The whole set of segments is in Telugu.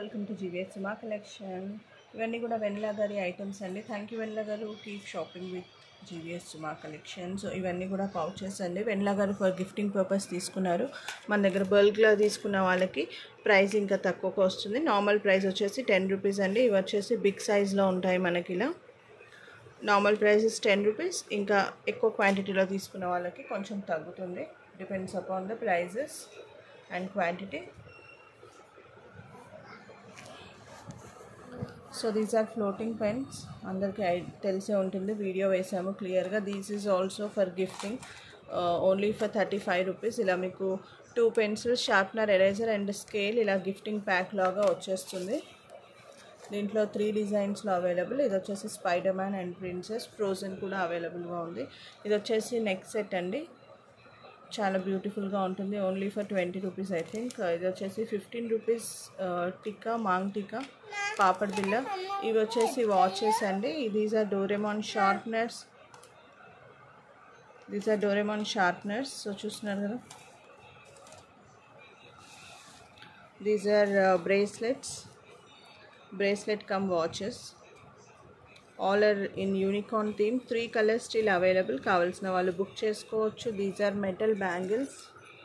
వెల్కమ్ టు జీవిఎస్ మా కలెక్షన్ ఇవన్నీ కూడా వెన్నెల గారి ఐటమ్స్ అండి థ్యాంక్ యూ వెన్నెల గారు కీప్ షాపింగ్ విత్ జీవిఎస్ మా కలెక్షన్ సో ఇవన్నీ కూడా పౌచెస్ అండి వెన్నెల గారు ఫర్ గిఫ్టింగ్ పర్పస్ తీసుకున్నారు మన దగ్గర బల్క్లో తీసుకున్న వాళ్ళకి ప్రైస్ ఇంకా తక్కువగా వస్తుంది నార్మల్ ప్రైస్ వచ్చేసి టెన్ రూపీస్ అండి ఇవి వచ్చేసి బిగ్ సైజ్లో ఉంటాయి మనకి ఇలా నార్మల్ ప్రైసెస్ టెన్ రూపీస్ ఇంకా ఎక్కువ క్వాంటిటీలో తీసుకున్న వాళ్ళకి కొంచెం తగ్గుతుంది depends upon the prices and quantity so these are floating pens అందరికీ ఐ తెలిసే ఉంటుంది వీడియో వేసాము క్లియర్గా these is also for gifting only for thirty five rupees ఇలా మీకు two pencils sharpener eraser and scale ఇలా గిఫ్టింగ్ ప్యాక్ లాగా వచ్చేస్తుంది దీంట్లో త్రీ డిజైన్స్లో అవైలబుల్ ఇది వచ్చేసి spider man and princess Frozen కూడా అవైలబుల్గా ఉంది ఇది వచ్చేసి నెక్ సెట్ అండి చాలా బ్యూటిఫుల్గా ఉంటుంది only for twenty rupees I think ఇది వచ్చేసి ఫిఫ్టీన్ రూపీస్ టిక్కా మాంగ్ టిక్కా పాపడ్ బిల్ల ఇవి వచ్చేసి వాచెస్ అండి these are Doraemon sharpeners these are Doraemon sharpeners so చూస్తున్నారు కదా these are bracelets bracelet cum watches all are in unicorn theme three colours still available కావాల్సిన వాళ్ళు బుక్ చేసుకోవచ్చు these are metal bangles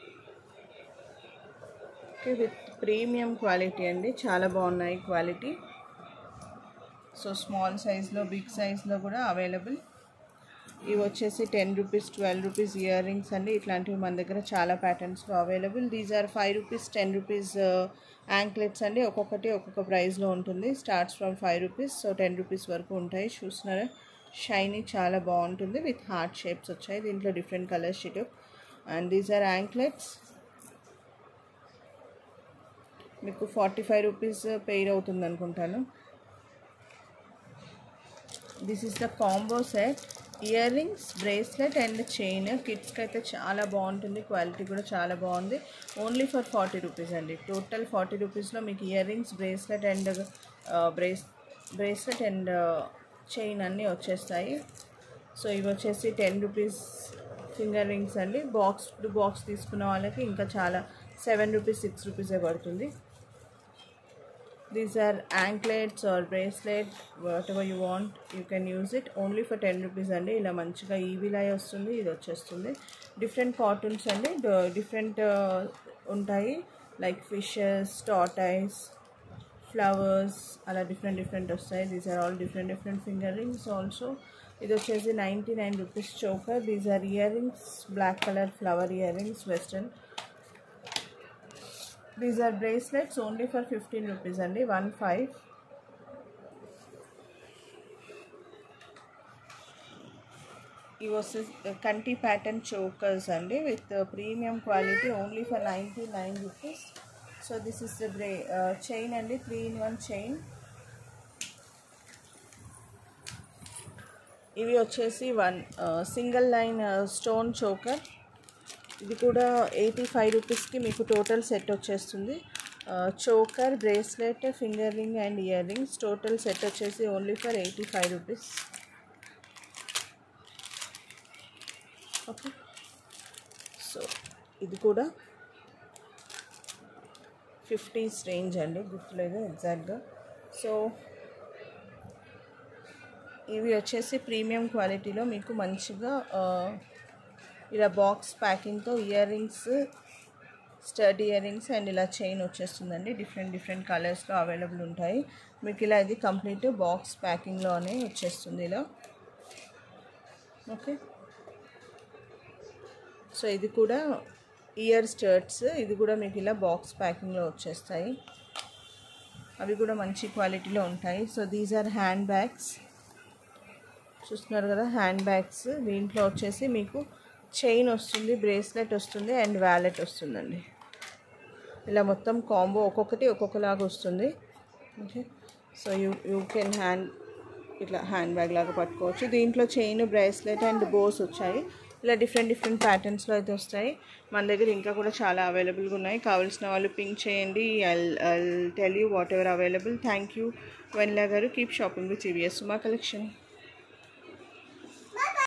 okay with premium quality అండి చాలా బాగున్నాయి క్వాలిటీ సో స్మాల్ సైజ్లో బిగ్ సైజ్లో కూడా అవైలబుల్ ఇవి వచ్చేసి ten rupees twelve rupees earrings అండి ఇట్లాంటివి మన దగ్గర చాలా ప్యాటర్న్స్లో available these are five rupees ten rupees anklets అండి ఒక్కొక్కటి ఒక్కొక్క ప్రైస్లో ఉంటుంది starts from five rupees so ten rupees వరకు ఉంటాయి చూస్తున్నారా షైనీ చాలా బాగుంటుంది విత్ హార్ట్ షేప్స్ వచ్చాయి దీంట్లో different colours sheet and these are anklets మీకు ఫార్టీ ఫైవ్ రూపీస్ పెయిర్ అవుతుంది అనుకుంటాను this is the combo set earrings bracelet and chain కిడ్స్కి అయితే చాలా బాగుంటుంది క్వాలిటీ కూడా చాలా బాగుంది ఓన్లీ ఫర్ ఫార్టీ రూపీస్ అండి టోటల్ ఫార్టీ రూపీస్లో మీకు earrings bracelet and brace bracelet and chain అన్నీ వచ్చేస్తాయి సో ఇవి వచ్చేసి టెన్ రూపీస్ ఫింగర్ రింగ్స్ అండి బాక్స్ టు బాక్స్ తీసుకున్న వాళ్ళకి ఇంకా చాలా సెవెన్ రూపీస్ సిక్స్ రూపీసే పడుతుంది these are anklets are bracelet whatever you want you can use it only for ten rupees అండి ఇలా మంచిగా ఈవీలాయ్ వస్తుంది ఇది వచ్చేస్తుంది డిఫరెంట్ కాటన్స్ అండి డిఫరెంట్ ఉంటాయి లైక్ ఫిషెస్ టాటైస్ ఫ్లవర్స్ అలా డిఫరెంట్ డిఫరెంట్ వస్తాయి these are all different different finger rings also ఇది వచ్చేసి ninety nine rupees choker these are earrings black colour flower earrings western these are bracelets only for fifteen rupees అండి వన్ ఫైవ్ ఇవి వస్తే కంటి ప్యాటర్న్ చోకర్స్ అండి with premium quality only for ninety nine rupees so this is the బ్రే చైన్ అండి త్రీ ఇన్ వన్ చైన్ ఇవి వచ్చేసి one single line stone choker ఇది కూడా ఎయిటీ ఫైవ్ రూపీస్కి మీకు టోటల్ సెట్ వచ్చేస్తుంది choker bracelet finger ring and earrings total set వచ్చేసి only for eighty five rupees okay so ఇది కూడా ఫిఫ్టీస్ రేంజ్ అండి గుర్తులేదు ఎగ్జాక్ట్గా సో ఇవి వచ్చేసి ప్రీమియం క్వాలిటీలో మీకు మంచిగా ఇలా బాక్స్ ప్యాకింగ్తో earrings stud earrings and ఇలా చైన్ వచ్చేస్తుందండి డిఫరెంట్ డిఫరెంట్ కలర్స్లో అవైలబుల్ ఉంటాయి మీకు ఇలా ఇది కంప్లీట్ బాక్స్ ప్యాకింగ్లోనే వచ్చేస్తుంది ఇలా ఓకే సో ఇది కూడా ఇయర్ స్టర్ట్స్ ఇది కూడా మీకు ఇలా బాక్స్ ప్యాకింగ్లో వచ్చేస్తాయి అవి కూడా మంచి క్వాలిటీలో ఉంటాయి so these are handbags చూస్తున్నారు కదా హ్యాండ్ బ్యాగ్స్ దీంట్లో వచ్చేసి మీకు చైన్ వస్తుంది బ్రేస్లెట్ వస్తుంది అండ్ వ్యాలెట్ వస్తుందండి ఇలా మొత్తం కాంబో ఒక్కొక్కటి ఒక్కొక్కలాగా వస్తుంది okay so you you can hand ఇట్లా హ్యాండ్ బ్యాగ్ లాగా పట్టుకోవచ్చు దీంట్లో చైన్ బ్రేస్లెట్ అండ్ బోస్ వచ్చాయి ఇలా డిఫరెంట్ డిఫరెంట్ ప్యాటర్న్స్లో అయితే వస్తాయి మన దగ్గర ఇంకా కూడా చాలా అవైలబుల్గా ఉన్నాయి కావాల్సిన వాళ్ళు పింక్ చేయండి I tell you whatever available thank you Vennela garu keep shopping with CVS మా కలెక్షన్